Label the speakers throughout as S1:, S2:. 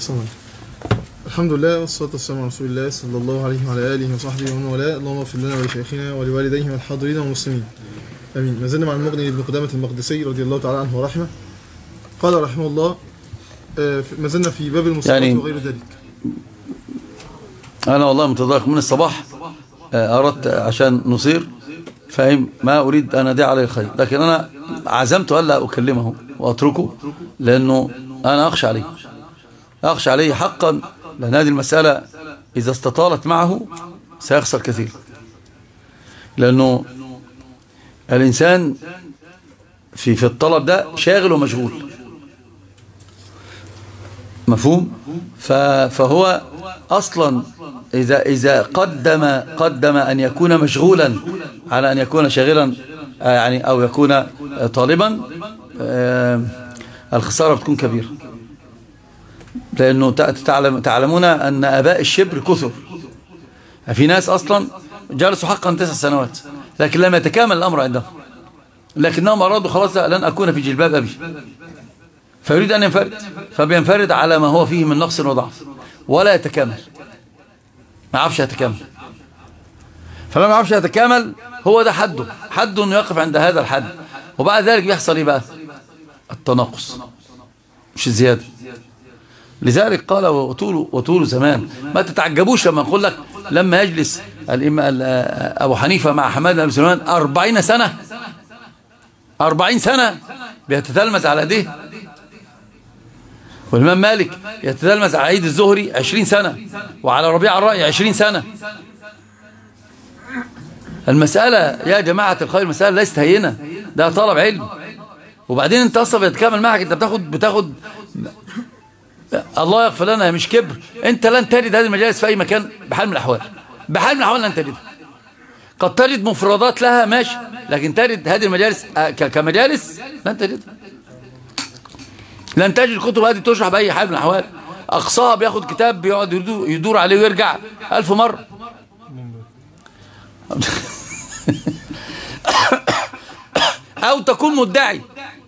S1: السلام الحمد لله والصلاة والسلام على رسول الله صلى الله عليه وعلى آله وصحبه ومن والاه اللهم اغفر لنا ولشيخنا ولوالديه والحاضرين والمسلمين آمين ما زلنا مع المغني ابن قدامة المقدسي رضي الله تعالى عنه ورحمه قال رحمه الله آه، ما زلنا في باب المصابات
S2: يعني-
S1: وغير ذلك
S2: أنا والله متضايق من الصباح آه، أردت عشان نصير فاهم ما أريد أن أدعي عليه الخير لكن أنا عزمت ألا أكلمه وأتركه لأنه أنا أخشى عليه أخشى عليه حقا لأن هذه المسألة إذا استطالت معه سيخسر كثير لأنه الإنسان في في الطلب ده شاغل ومشغول مفهوم ف- فهو أصلا إذا إذا قدم قدم أن يكون مشغولا على أن يكون شاغلا آه، يعني أو يكون آه، طالبا آه، الخسارة بتكون كبيرة لأنه تع- تعلم تعلمون أن أباء الشبر كثر في ناس أصلا جلسوا حقا تسع سنوات لكن لم يتكامل الأمر عندهم لكنهم أرادوا خلاص لا، لن أكون في جلباب أبي فيريد أن ينفرد فبينفرد على ما هو فيه من نقص وضعف ولا يتكامل ما يعرفش يتكامل فلما ما يعرفش يتكامل هو ده حده حده انه يقف عند هذا الحد وبعد ذلك بيحصل ايه بقى التناقص مش الزياده لذلك قال وطول وطول زمان ما تتعجبوش لما اقول لك لما يجلس الإمام ال- ابو حنيفه مع حماد بن سليمان 40 سنه 40 سنه بيتتلمذ على ايديه والإمام مالك يتلمذ على عيد الزهري 20 سنة وعلى ربيع الرأي 20 سنة المسألة يا جماعة الخير مسألة ليست هينة ده طلب علم وبعدين انت اصلا بيتكامل معك انت بتاخد بتاخد الله يغفر لنا مش كبر انت لن تجد هذه المجالس في اي مكان بحال من الاحوال بحال من الاحوال لن تجدها قد تجد مفردات لها ماشي لكن تجد هذه المجالس آه، ك- كمجالس لن تجدها لن تجد الكتب هذه تشرح بأي حال من الأحوال أقصاها بياخد كتاب بيقعد يدور, يدور عليه ويرجع ألف مرة أو تكون مدعي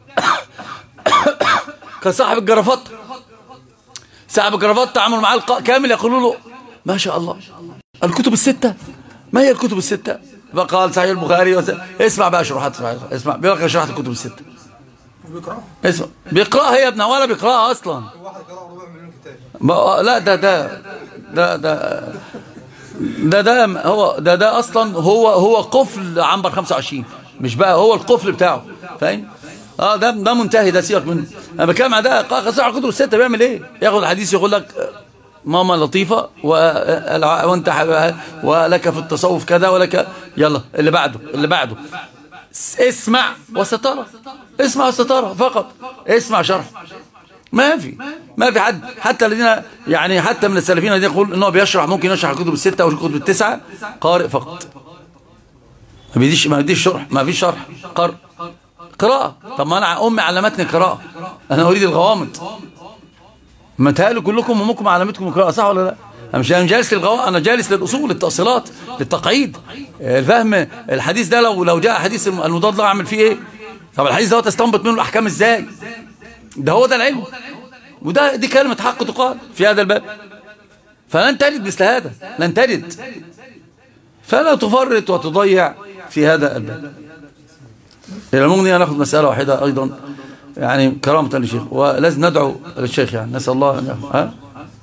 S2: كصاحب الجرافات صاحب الجرافات عملوا معاه لقاء كامل يقولوا له ما شاء الله الكتب الستة ما هي الكتب الستة فقال صحيح البخاري وس... اسمع بقى شروحات صحيح اسمع بيقول لك شرحت الكتب الستة اسمع بيقراها يا ابن ولا بيقراها اصلا ما- لا ده ده ده ده ده ده هو ده ده اصلا هو هو قفل عنبر 25 مش بقى هو القفل بتاعه فاهم اه ده ده منتهي ده سيبك منه انا بتكلم على ده قا- صاحب الكتب السته بيعمل ايه ياخد الحديث يقول لك آه، ماما لطيفه والع- وانت ح- ولك في التصوف كذا ولك يلا اللي بعده اللي بعده اسمع وسترى اسمع وسترى فقط اسمع شرح ما في ما في حد حتى الذين يعني حتى من السلفيين الذين يقول انه بيشرح ممكن يشرح الكتب الستة او الكتب التسعة قارئ فقط ما بيديش ما بيديش شرح ما فيش شرح قرء قراءة طب ما انا امي علمتني قراءة انا اريد الغوامض ما تهالوا كلكم امكم علمتكم القراءة صح ولا لا انا مش انا جالس للغوامض انا جالس للاصول للتأصيلات للتقعيد الفهم الحديث ده لو لو جاء حديث المضاد له اعمل فيه ايه طب الحديث ده تستنبط منه الاحكام ازاي ده هو ده العلم وده دي كلمة حق تقال في هذا الباب فلن تجد مثل هذا لن تجد فلا تفرط وتضيع في هذا الباب إلى المغني ناخذ مسألة واحدة أيضا يعني كرامة للشيخ ولازم ندعو للشيخ يعني نسأل الله أن يغفر. ها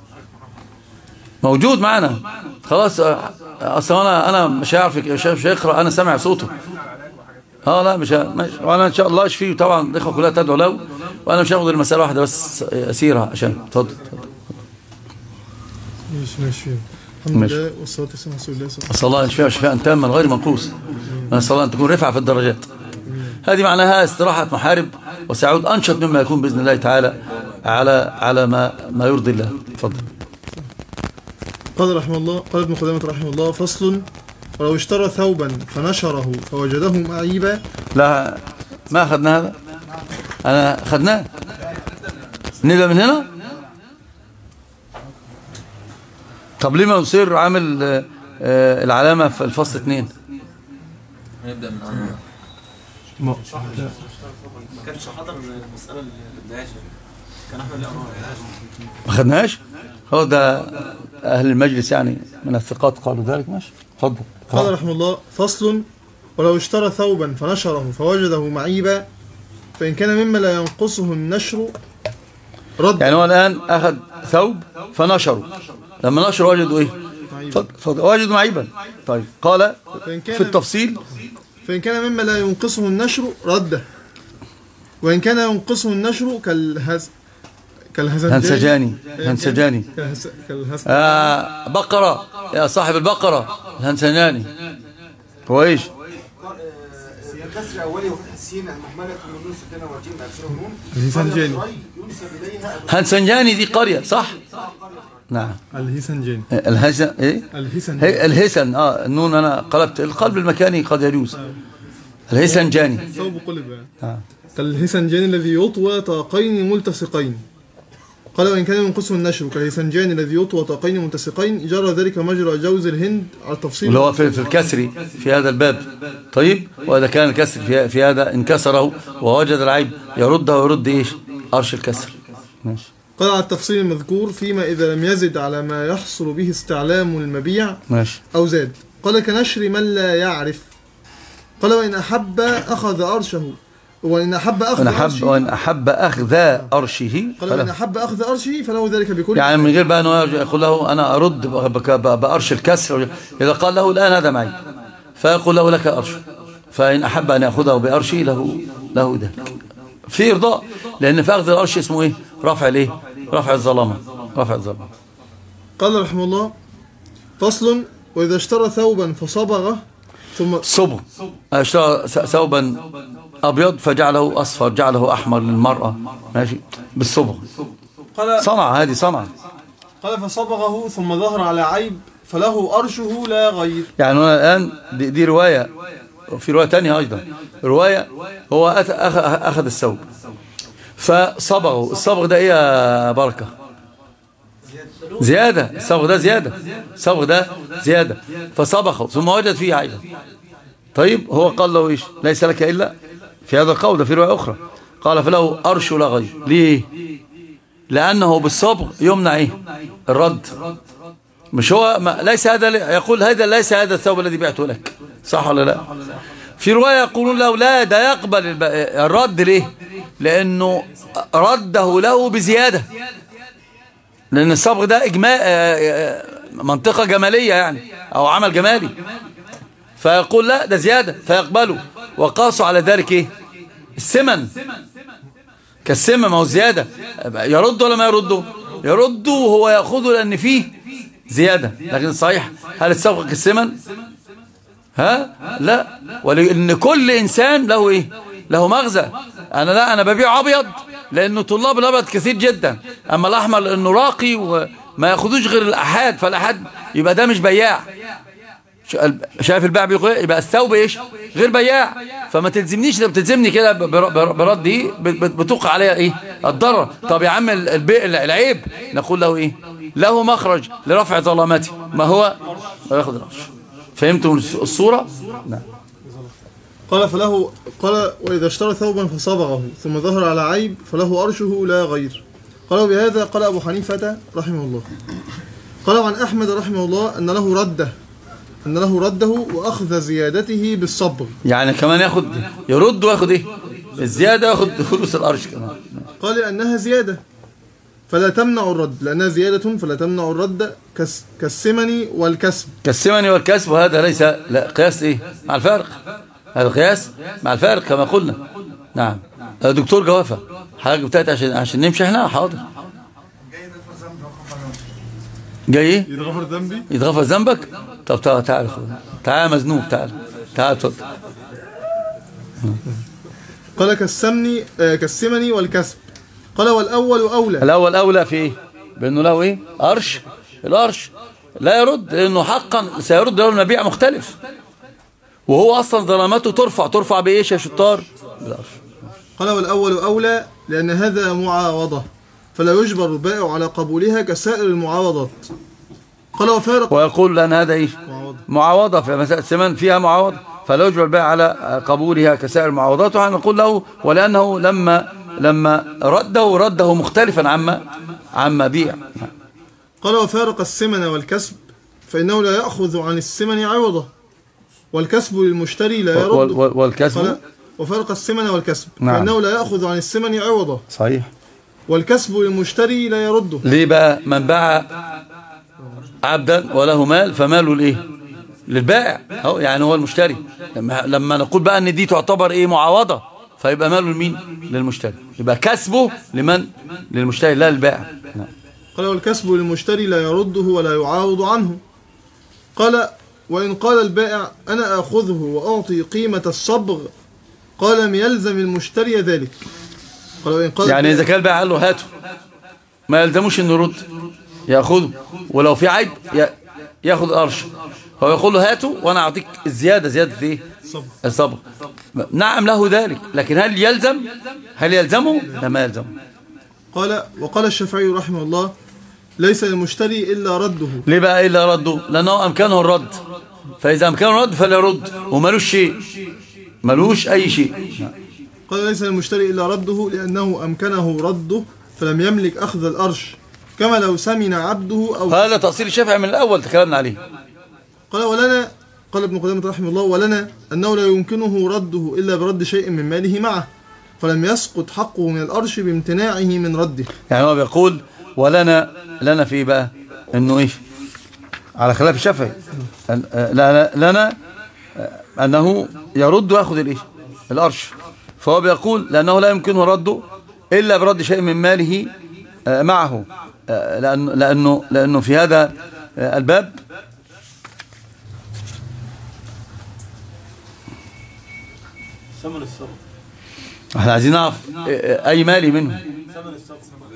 S2: موجود معنا خلاص أه، أصلا أنا أنا مش هعرف الشيخ مش هيقرأ أنا سامع صوته اه لا مش ه- ماشي وانا ان شاء الله اشفيه طبعا الاخوه كلها تدعو له وانا مش هاخد المساله واحده بس اسيرها عشان اتفضل اتفضل.
S1: ماشي ماشي الحمد
S2: ماشي.
S1: لله والصلاة والسلام على رسول الله صلى الله
S2: نسال الله ان يشفيها شفاء تاما غير منقوص نسال الله ان تكون رفعه في الدرجات هذه معناها استراحه محارب وسيعود انشط مما يكون باذن الله تعالى على على ما ما يرضي الله اتفضل
S1: قال رحمه الله قال ابن قدامة رحمه الله فصل ولو اشترى ثوبا فنشره فوجده معيبا
S2: لا ما اخذنا هذا انا اخذناه نبدا من هنا طب ليه ما نصير عامل آه، آه، العلامه في الفصل اثنين
S3: نبدأ من أول
S1: ما
S4: ما كانش حضر المسألة اللي بداية
S2: ما خدناش هو ده اهل المجلس يعني من الثقات قالوا ذلك ماشي اتفضل
S1: قال رحمه الله فصل ولو اشترى ثوبا فنشره فوجده معيبا فإن كان مما لا ينقصه النشر رد
S2: يعني هو الان اخذ ثوب فنشره لما نشره وجدوا ايه اتفضل اتفضل وجدوا معيبا طيب قال
S1: فإن
S2: في
S1: كان,
S2: التفصيل
S1: فإن كان مما لا ينقصه النشر رده وإن كان ينقصه النشر كالهز كالهزنجاني
S2: هنسجاني هنسجاني
S1: كالهس... كالهس...
S2: آه بقرة يا صاحب البقرة الهنسجاني هو ايش
S4: كسر أولي وفتح السين المهملة من نون سكنة والجيم أكثر نون
S1: الهيسنجاني.
S4: ينسب إليها
S2: هنسجاني دي قرية صح نعم
S1: الهيسنجاني
S2: الهسن ايه
S1: الهيسنجاني
S2: هي الهسن اه النون انا قلبت القلب المكاني قد يجوز الهسنجاني
S1: ثوب قلب يعني.
S2: آه.
S1: كالهيسنجاني الذي يطوى طاقين ملتصقين قال وإن كان ينقصه النشر كالهيسنجاني الذي يطوى طاقين ملتصقين جرى ذلك مجرى جوز الهند على التفصيل
S2: اللي هو في, في الكسر في هذا الباب طيب وإذا كان الكسر في, في هذا انكسره ووجد العيب يرده ويرد ايش أرش الكسر ماشي
S1: قال على التفصيل المذكور فيما إذا لم يزد على ما يحصل به استعلام المبيع
S2: ماشي
S1: أو زاد قال كنشر من لا يعرف قال وإن أحب أخذ أرشه وإن أحب أخذ
S2: وإن أحب,
S1: أرشه
S2: وإن أحب أخذ أرشه
S1: قال وإن
S2: فله
S1: أحب أخذ أرشه فله ذلك بكل
S2: يعني من غير بقى أنه يقول له أنا أرد بك- ب- بأرش الكسر إذا قال له الآن هذا معي فيقول له لك أرش فإن أحب أن يأخذه بأرشه له له ذلك في إرضاء لأن في أخذ الأرش اسمه إيه رفع الإيه رفع الظلامة رفع الظلامة
S1: قال رحمه الله فصل وإذا اشترى ثوبا فصبغه ثم
S2: صبغ اشترى ث- ثوبا أبيض فجعله أصفر جعله أحمر للمرأة ماشي بالصبغ
S1: قال
S2: صنع هذه صنع
S1: قال فصبغه ثم ظهر على عيب فله أرشه لا غير
S2: يعني هنا الآن دي, دي رواية في رواية تانية أيضا رواية هو أت- أخ- أخذ الثوب فصبغه الصبغ ده إيه يا بركة زيادة الصبغ ده زيادة الصبغ ده زيادة فصبغه ثم وجد فيه عيبا طيب هو قال له إيش ليس لك إلا في هذا القول ده في رواية أخرى قال فله أرش لا غير ليه لأنه بالصبغ يمنع إيه الرد مش هو ما ليس هذا يقول هذا ليس هذا الثوب الذي بعته لك صح ولا لا في رواية يقولون له لا ده يقبل الب- الرد ليه لأنه رده له بزيادة لأن الصبغ ده إجماع منطقة جمالية يعني أو عمل جمالي فيقول لا ده زيادة فيقبله وقاسوا على ذلك إيه السمن كالسمن ما هو زيادة يرد ولا ما يرده يرده وهو يأخذه لأن فيه زيادة لكن صحيح هل الصبغ كالسمن ها لا ولأن كل إنسان له إيه له مغزى أنا لا أنا ببيع أبيض لأنه طلاب الأبيض كثير جدا أما الأحمر لأنه راقي وما يأخذوش غير الأحاد فالأحاد يبقى ده مش بياع شايف البيع بيقول إيه؟ يبقى الثوب ايش غير بياع فما تلزمنيش لو بتلزمني كده بر- بر- برد دي بت- بت- بتوقع عليها ايه الضرر طب يا عم ال- البيع العيب نقول له ايه له مخرج لرفع ظلامته ما هو ياخذ العرش فهمتم الصورة نعم
S1: قال فله قال وإذا اشترى ثوبا فصبغه ثم ظهر على عيب فله أرشه لا غير قالوا بهذا قال أبو حنيفة رحمه الله قال عن أحمد رحمه الله أن له رده أن له رده وأخذ زيادته بالصبغ
S2: يعني كمان ياخد يرد وياخد ايه الزيادة ياخد فلوس القرش كمان
S1: قال لأنها زيادة فلا تمنع الرد لأنها زيادة فلا تمنع الرد كس كالسمن والكسب
S2: كالسمن والكسب وهذا ليس لا قياس ايه مع الفارق هذا قياس مع الفارق كما قلنا نعم دكتور جوافة حاجة بتاعت عشان عشان نمشي احنا حاضر جاي ايه
S1: يتغفر ذنبي
S2: يتغفر ذنبك طب تعال تعال يا أخويا. تعال مزنوق تعال تعال اتفضل
S1: قال كالسمن آه، كالسمن والكسب قال والأول أولى
S2: الاول اولى في ايه بانه له ايه قرش القرش لا يرد لانه حقا سيرد له المبيع مختلف وهو اصلا ظلامته ترفع ترفع بايش يا شطار بالقرش
S1: قال والأول أولى لأن هذا معاوضة فلا يجبر البائع على قبولها كسائر المعاوضات قال وفارق
S2: ويقول لأن هذا إيش
S1: معاوضة
S2: معاوضة في مسألة الثمن فيها معاوضة فلا يجبر البيع على قبولها كسائر المعاوضات ونقول له ولأنه لما لما رده رده مختلفا عما عما بيع
S1: قال وفارق السمن والكسب فإنه لا يأخذ عن السمن عوضه والكسب للمشتري لا
S2: وال-
S1: يرد
S2: وال- والكسب
S1: قال وفارق السمن والكسب
S2: نعم.
S1: فإنه لا يأخذ عن السمن عوضه
S2: صحيح
S1: والكسب للمشتري لا يرده
S2: ليه بقى من باع عبدا وله مال فماله الايه للبائع أهو يعني هو المشتري لما, لما نقول بقى ان دي تعتبر ايه معاوضة فيبقى ماله لمين للمشتري يبقى كسبه لمن للمشتري لا للبائع نعم.
S1: قال والكسب للمشتري لا يرده ولا يعاوض عنه قال وإن قال البائع أنا آخذه وأعطي قيمة الصبغ قال لم يلزم المشتري ذلك قال وإن قال
S2: يعني اذا
S1: البائع-
S2: كان البائع قال له هاته ما يلزموش انه يرد ياخذه ولو في عيب ي- ياخذ القرش هو يقول له هاته وانا اعطيك الزياده زياده ايه
S1: صبغ.
S2: الصبر نعم له ذلك لكن هل يلزم هل يلزمه لا ما يلزمه
S1: قال وقال الشافعي رحمه الله ليس للمشتري إلا رده
S2: ليه بقى الا رده لانه امكانه الرد فاذا امكانه الرد فليرد ومالوش شيء ملوش اي شيء
S1: قال ليس للمشتري إلا رده لأنه أمكنه رده فلم يملك أخذ الأرش كما لو سمن عبده أو
S2: هذا تأصيل الشافعي من الاول تكلمنا عليه
S1: قال ولنا قال ابن قدامة رحمه الله ولنا أنه لا يمكنه رده إلا برد شيء من ماله معه فلم يسقط حقه من الأرش بامتناعه من رده
S2: يعني هو بيقول ولنا لنا في إيه بقى انه ايش على خلاف الشافعي أن- آه، لا- لا- لنا آه، انه يرد وياخذ الايش الارش فهو بيقول لانه لا يمكنه رده الا برد شيء من ماله آه، معه آه، لأن لانه لانه في هذا آه، الباب
S5: ثمن الصبر
S2: احنا عايزين نعرف آه، آه، اي مالي منه
S5: ثمن الصبر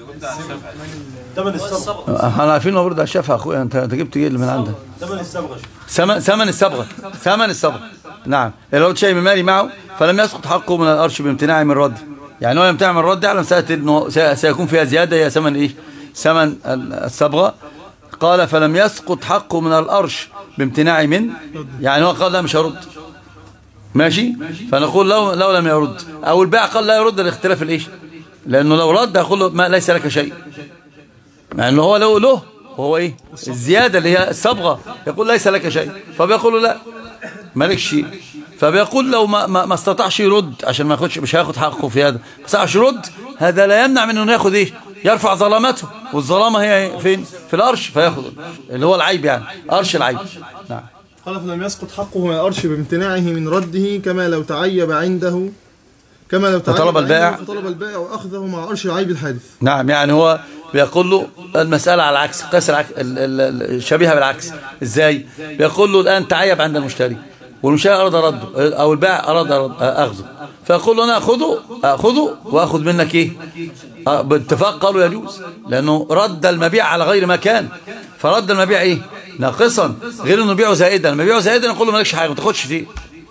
S5: ثمن الصبر
S2: احنا عارفين هو برد على الشافعي اخويا انت انت جبت ايه اللي من عندك
S5: ثمن الصبغه
S2: ثمن ثمن الصبغه ثمن الصبغه نعم لو رد شيء من مالي معه فلم يسقط حقه من الارش بامتناعه من رد يعني هو يمتنع من الرد يعلم سيأتي انه سي- سيكون فيها زياده هي ثمن ايه ثمن ال- الصبغه قال فلم يسقط حقه من الارش بامتناعه من يعني هو قال لا مش هرد ماشي فنقول لو لو لم يرد او البائع قال لا يرد الاختلاف الايش لانه لو رد هيقول له ما ليس لك شيء مع انه هو له له وهو ايه الزياده اللي هي الصبغه يقول ليس لك شيء فبيقول له لا مالك شيء فبيقول لو ما, ما, ما استطاعش يرد عشان ما ياخدش مش هياخد حقه في هذا ما استطاعش يرد هذا لا يمنع من انه ياخد ايه يرفع ظلامته والظلامه هي إيه؟ فين في الارش فياخد اللي هو العيب يعني ارش العيب نعم
S1: قال فلم يسقط حقه من الأرش بامتناعه من رده كما لو تعيب عنده كما لو تعيب
S2: فطلب البائع.
S1: عنده فطلب البائع وأخذه مع أرش العيب الحادث
S2: نعم يعني هو بيقول له المسألة على العكس قياس العكس ال- ال- ال- شبيهة بالعكس ازاي بيقول له الآن تعيب عند المشتري والمشتري أراد رده أو البائع أراد رد- أخذه فيقول له أنا أخذه أخذه وأخذ منك إيه آه، باتفاق قالوا يجوز لأنه رد المبيع على غير ما كان فرد المبيع إيه ناقصا غير انه يبيعه زائدا لما يبيعه زائدا يقول له مالكش حاجه ما تاخدش فيه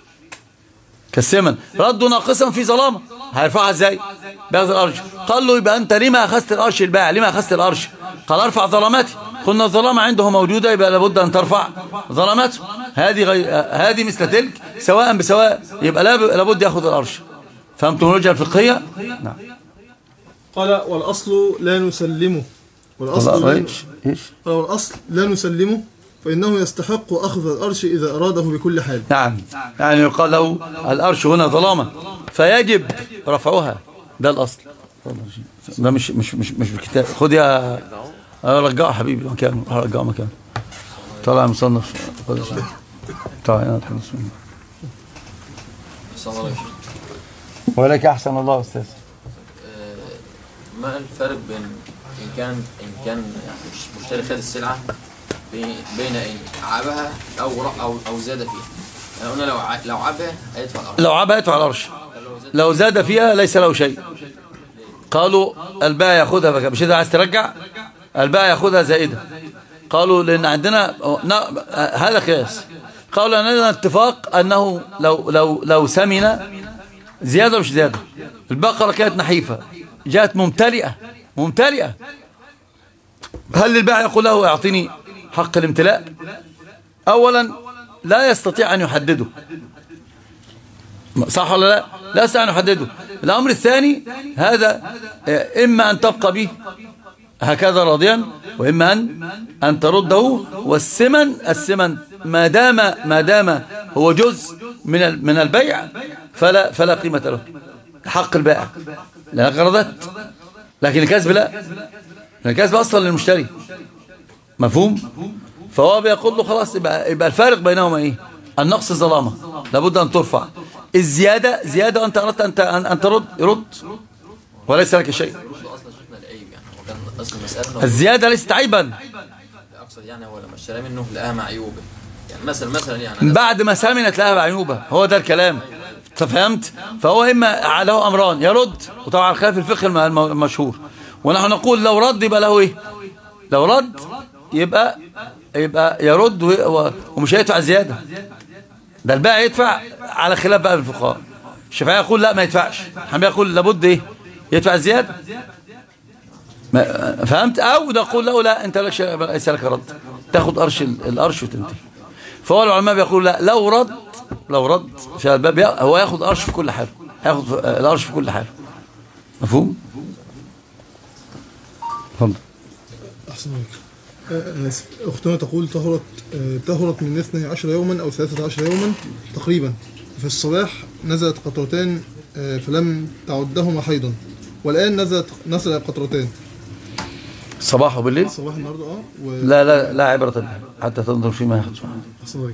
S2: كالثمن رده ناقصا في ظلامه هيرفعها ازاي بياخذ الارش قال له يبقى انت لما اخذت الارش البائع لما اخذت الارش قال ارفع ظلامتي قلنا الظلامه عنده موجوده يبقى لابد ان ترفع ظلامته هذه غي... هذه مثل تلك سواء بسواء يبقى لاب- لابد ياخذ الارش فهمتم الوجهه الفقهيه نعم
S1: قال والأصل لا نسلمه والأصل لا,
S2: ايش ايش
S1: قال والأصل لا نسلمه فإنه يستحق أخذ الأرش إذا أراده بكل حال
S2: نعم يعني يقال له الأرش هنا ظلامة فيجب رفعها ده الأصل ده مش مش مش مش بالكتاب خد يا رجعه حبيبي مكانه رجعه مكانه طلع مصنف خد يا شيخ. طلع هنا الحين بسم الله.
S3: صلى الله عليه وسلم
S2: ولك أحسن الله أستاذ
S3: ما الفرق بين إن كان إن كان مش- مشتري خد السلعة بين بين إن عابها أو ر- أو أو زاد فيها يعني قلنا لو ع- لو عابها هيدفع الأرض
S2: لو عبا يدفع الأرش لو زاد فيها ليس له شيء قالوا البائع ياخذها بك مش انت عايز ترجع البائع ياخذها زائده قالوا لان عندنا نا- هذا قياس قالوا ان لنا اتفاق انه لو لو لو سمن زياده مش زياده البقره كانت نحيفه جاءت ممتلئه ممتلئه هل البائع يقول له اعطيني حق الامتلاء اولا لا يستطيع ان يحدده صح ولا لا لا يستطيع ان يحدده الأمر الثاني هذا آه، إما أن تبقى به هكذا راضيا وإما أن أن ترده والثمن الثمن ما دام ما دام هو جزء من ال- من البيع فلا فلا قيمة له حق البائع لأنك رضت لكن الكسب لا لأن الكسب أصلا للمشتري مفهوم فهو بيقول له خلاص يبقى, يبقى الفارق بينهما ايه النقص ظلامة لابد أن ترفع الزيادة زيادة وأنت أردت أن, أن, أن ترد يرد وليس لك شيء
S3: اصلا شفنا العيب يعني هو كان اصل المساله انه
S2: الزيادة ليست عيبا
S3: اقصد يعني هو لما اشترى منه لقاها معيوبه يعني مثلا مثلا يعني أنا
S2: بعد ما سمنت لها بعيوبة هو ده الكلام أنت فهمت فهو إما له أمران يرد وطبعا خلاف الفقه الم- الم- المشهور ونحن نقول لو رد يبقى له إيه لو رد يبقى يبقى يرد و- و- ومش هيدفع زيادة ده البائع يدفع على خلاف بقى الفقهاء الشافعية يقول لا ما يدفعش الحنبلية يقول لابد إيه يدفع زيادة ما- فهمت او نقول له لا انت لك شيء- ليس لك رد تاخد قرش ال- القرش وتنتهي فهو العلماء بيقول لا لو رد لو رد في الباب يا- هو ياخد قرش في كل حاله هياخد في- آه، القرش في كل حاله مفهوم اتفضل
S1: أحسن عليك آه، أنا آسف. أختنا تقول طهرت آه، طهرت من 12 يوما أو 13 يوما تقريبا في الصباح نزلت قطرتان آه، فلم تعدهما حيضا والآن نزلت نزل قطرتان
S2: صباح وبالليل
S1: الصباح النهارده اه و...
S2: لا لا لا عبرة به حتى تنظر فيما يحدث
S1: أحسن عليك